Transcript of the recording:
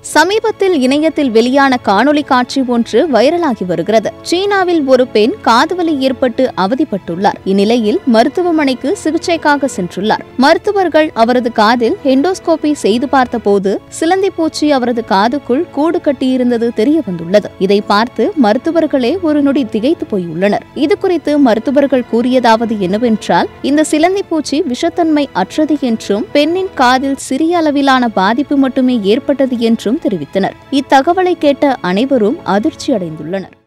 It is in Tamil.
சமீபத்தில் இணையத்தில் வெளியான காணொளி காட்சி ஒன்று வைரலாகி வருகிறது சீனாவில் ஒரு பெண் காதுவலி ஏற்பட்டு அவதிப்பட்டுள்ளார் இந்நிலையில் மருத்துவமனைக்கு சிகிச்சைக்காக சென்றுள்ளார் மருத்துவர்கள் அவரது காதில் எண்டோஸ்கோபி செய்து பார்த்தபோது சிலந்தி பூச்சி அவரது காதுக்குள் கூடு கட்டியிருந்தது தெரிய வந்துள்ளது இதை பார்த்து மருத்துவர்களே ஒரு நொடி திகைத்து போயுள்ளனர் இது குறித்து மருத்துவர்கள் கூறியதாவது என்னவென்றால் இந்த சிலந்தி பூச்சி விஷத்தன்மை அற்றது என்றும் பெண்ணின் காதில் சிறிய அளவிலான பாதிப்பு மட்டுமே ஏற்பட்டது என்றும் தெரிவித்தனர் இத்தகவலை கேட்ட அனைவரும் அதிர்ச்சி அடைந்துள்ளனர்